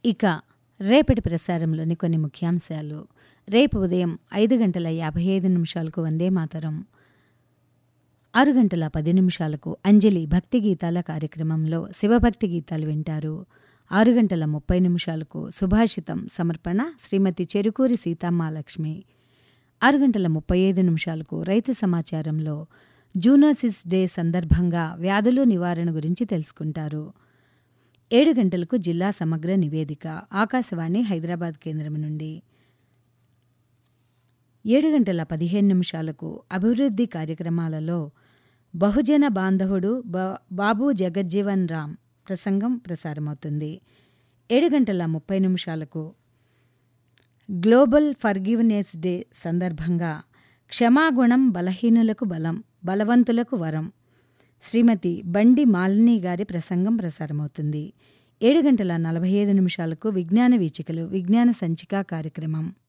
ఇక రేపటి ప్రసారంలోని కొన్ని ముఖ్యాంశాలు రేపు ఉదయం ఐదు గంటల యాభై ఐదు నిమిషాలకు వందే మాతరం ఆరు గంటల పది నిమిషాలకు అంజలి భక్తి గీతాల కార్యక్రమంలో శివభక్తి గీతాలు వింటారు ఆరు గంటల ముప్పై నిమిషాలకు సుభాషితం సమర్పణ శ్రీమతి చెరుకూరి సీతమ్మాలక్ష్మి ఆరు గంటల ముప్పై ఐదు నిమిషాలకు రైతు సమాచారంలో జూనోసిస్ డే సందర్భంగా వ్యాధులు నివారణ గురించి తెలుసుకుంటారు ఏడు గంటలకు జిల్లా సమగ్ర నివేదిక ఆకాశవాణి హైదరాబాద్ కేంద్రం నుండి ఏడు గంటల పదిహేను నిమిషాలకు అభివృద్ధి కార్యక్రమాలలో బహుజన బాంధవుడు బా- బాబు జగజ్జీవన్ రామ్ ప్రసంగం ప్రసారమవుతుంది ఏడు గంటల ముప్పై నిమిషాలకు గ్లోబల్ ఫర్గివ్నెస్ డే సందర్భంగా క్షమాగుణం బలహీనులకు బలం బలవంతులకు వరం శ్రీమతి బండి మాలిని గారి ప్రసంగం ప్రసారమవుతుంది ఏడు గంటల నలభై ఐదు నిమిషాలకు విజ్ఞాన వీచికలు విజ్ఞాన సంచిక కార్యక్రమం